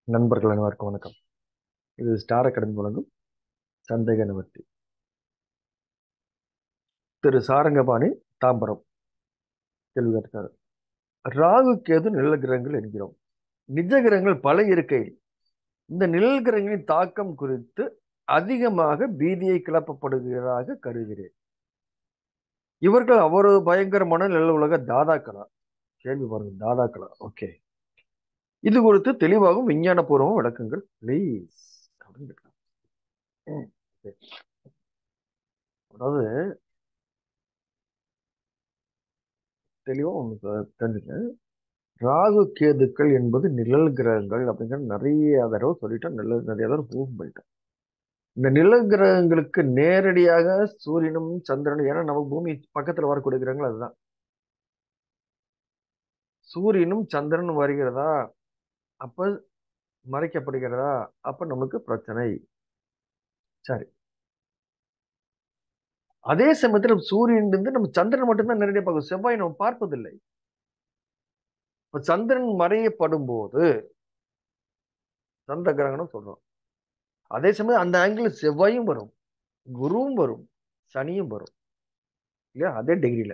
நண்பர்கள் அனைவருக்கும் வணக்கம் இது ஸ்டார் அகாடமி வழங்கும் சந்தேக நிவர்த்தி திரு சாரங்கபாணி தாம்பரம் கேள்வி கேட்டார் ராகு கேது நிழல் கிரகங்கள் என்கிறோம் நிஜ கிரகங்கள் பல இருக்கையில் இந்த நிழல் கிரகங்களின் தாக்கம் குறித்து அதிகமாக பீதியை கிளப்பப்படுகிறதாக கருதுகிறேன் இவர்கள் அவரது பயங்கரமான நிழல் உலக தாதாக்களா கேள்வி பாருங்க தாதாக்களா ஓகே இது குறித்து தெளிவாகவும் விஞ்ஞானபூர்வமும் விளக்குங்கள் ப்ளீஸ் அப்படின்னு கேட்கிறாங்க. ம், சரி. அதாவது தெளிவா உங்களுக்கு தெரிஞ்சுங்க ராகு கேதுக்கள் என்பது நிழல் கிரகங்கள் அப்படிங்கிற நிறைய தடவை சொல்லிட்டேன் நல்ல நிறைய தடவை ப்ரூவ் பண்ணிட்டேன் இந்த நிழல் கிரகங்களுக்கு நேரடியாக சூரியனும் சந்திரனும் ஏன்னா நம்ம பூமி பக்கத்துல வரக்கூடிய கிரகங்கள் அதுதான் சூரியனும் சந்திரனும் வருகிறதா அப்ப மறைக்கப்படுகிறதா அப்ப நமக்கு பிரச்சனை சரி அதே சமயத்துல சூரியன் இருந்து நம்ம சந்திரன் மட்டும்தான் நேரடியாக பார்க்கும் செவ்வாய் நம்ம பார்ப்பதில்லை இப்ப சந்திரன் மறையப்படும் போது சந்திர கிரகணம் சொல்றோம் அதே சமயம் அந்த ஆங்கிள் செவ்வாயும் வரும் குருவும் வரும் சனியும் வரும் இல்லையா அதே டிகிரியில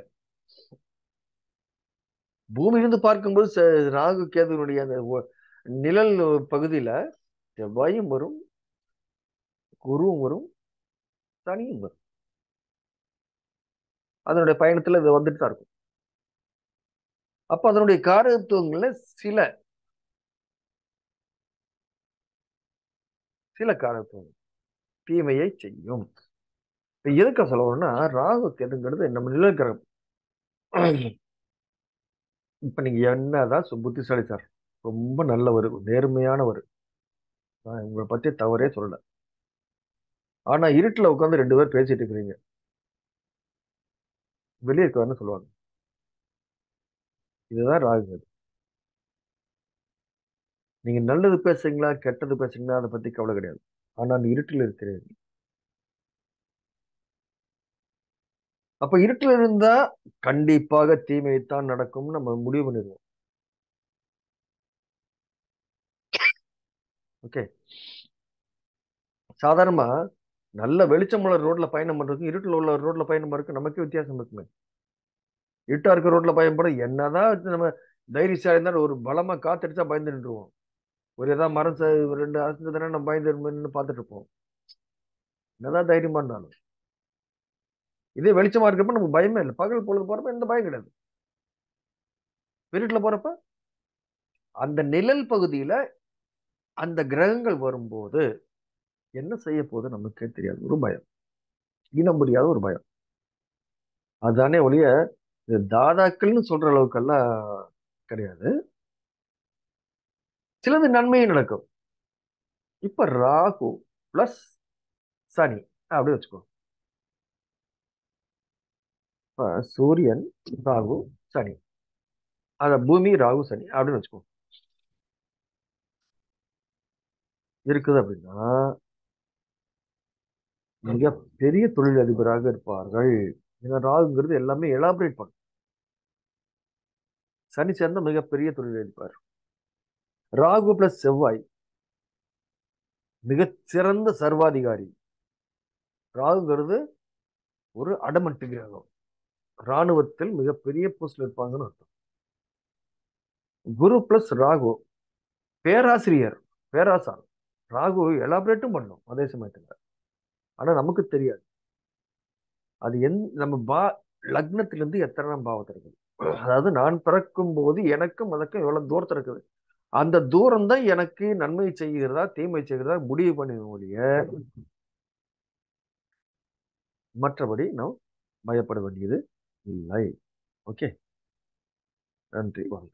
பூமியிலிருந்து பார்க்கும்போது ச- ராகு கேதுனுடைய அந்த ஒ- நிழல் பகுதியில செவ்வாயும் வரும் குருவும் வரும் சனியும் வரும் அதனுடைய பயணத்துல இது வந்துட்டு தான் இருக்கும் அப்ப அதனுடைய காரகத்துவங்கள்ல சில சில காரகத்துவங்கள் தீமையை செய்யும் இப்ப எதுக்கு சொல்ல வரோம்னா ராகு கேதுங்கிறது நம்ம நிழல் கிரகம் இப்ப நீங்க என்னதான் சு- புத்திசாலி சார் ரொம்ப நல்லவர் நேர்மையானவர் நான் உங்களை பத்தி தவறே சொல்லல ஆனா இருட்டுல உட்காந்து ரெண்டு பேர் பேசிட்டு இருக்கிறீங்க வெளியே இருக்கவன்னு சொல்லுவாங்க இதுதான் ராகு கேது நீங்க நல்லது பேசுறீங்களா கெட்டது பேசுறீங்களா அதை பத்தி கவலை கிடையாது ஆனா அந்த இருட்டில் இருக்கிறீர்கள் அப்ப இருட்டில் இருந்தா கண்டிப்பாக தீமைத்தான் நடக்கும்னு நம்ம முடிவு பண்ணிடுவோம் ஓகே சாதாரணமா நல்ல வெளிச்சமுள்ள ரோட்ல பயணம் பண்றதுக்கும் இருட்டில் உள்ள ரோட்ல பயணம் பண்றதுக்கு நமக்கே வித்தியாசம் இருக்குமே இருட்டா இருக்க ரோட்ல பயன்பட என்னதான் இது நம்ம தைரியசாலி இருந்தாலும் ஒரு பலமா காத்தடிச்சா பயந்து நின்றுவோம் ஒரு ஏதாவது மரம் ச- ரெண்டு அசைஞ்சதுன்னா நம்ம பயந்து நின்று பார்த்துட்டு இருப்போம் என்னதான் தைரியமா இருந்தாலும் இதே வெளிச்சமா இருக்கப்ப நமக்கு பயமே இல்லை பகல் பொழுது போறப்ப எந்த பயம் கிடையாது இருட்டுல போறப்ப அந்த நிழல் பகுதியில அந்த கிரகங்கள் வரும்போது என்ன செய்ய போகுது நமக்கே தெரியாது ஒரு பயம் இன முடியாத ஒரு பயம் அதுதானே ஒழிய இது தாதாக்கள்னு சொல்ற அளவுக்கெல்லாம் கிடையாது சிலது நன்மையும் நடக்கும் இப்ப ராகு பிளஸ் சனி அப்படி வச்சுக்கோ இப்ப சூரியன் ராகு சனி அத பூமி ராகு சனி அப்படின்னு வச்சுக்கோ இருக்குது அப்படின்னா மிக பெரிய தொழிலதிபராக இருப்பார்கள் ஏன்னா ராகுங்கிறது எல்லாமே எலாபரேட் பண்ணும் சனி சேர்ந்த மிகப்பெரிய தொழிலதிபர் ராகு பிளஸ் செவ்வாய் மிகச்சிறந்த சர்வாதிகாரி ராகுங்கிறது ஒரு அடமட்டு கிரகம் ராணுவத்தில் மிகப்பெரிய போஸ்ட்ல இருப்பாங்கன்னு அர்த்தம் குரு பிளஸ் ராகு பேராசிரியர் பேராசார் ராகு எலாபரேட்டும் பண்ணும் அதே சமயத்துல ஆனா நமக்கு தெரியாது அது எந் நம்ம பா லக்னத்திலிருந்து எத்தனை பாவத்தில் இருக்குது அதாவது நான் பிறக்கும் போது எனக்கும் அதற்கும் எவ்வளவு தூரத்தில் இருக்குது அந்த தூரம் தான் எனக்கு நன்மை செய்கிறதா தீமை செய்கிறதா முடிவு பண்ணுங்க ஒழிய மற்றபடி நாம் பயப்பட வேண்டியது இல்லை ஓகே நன்றி வாழ்க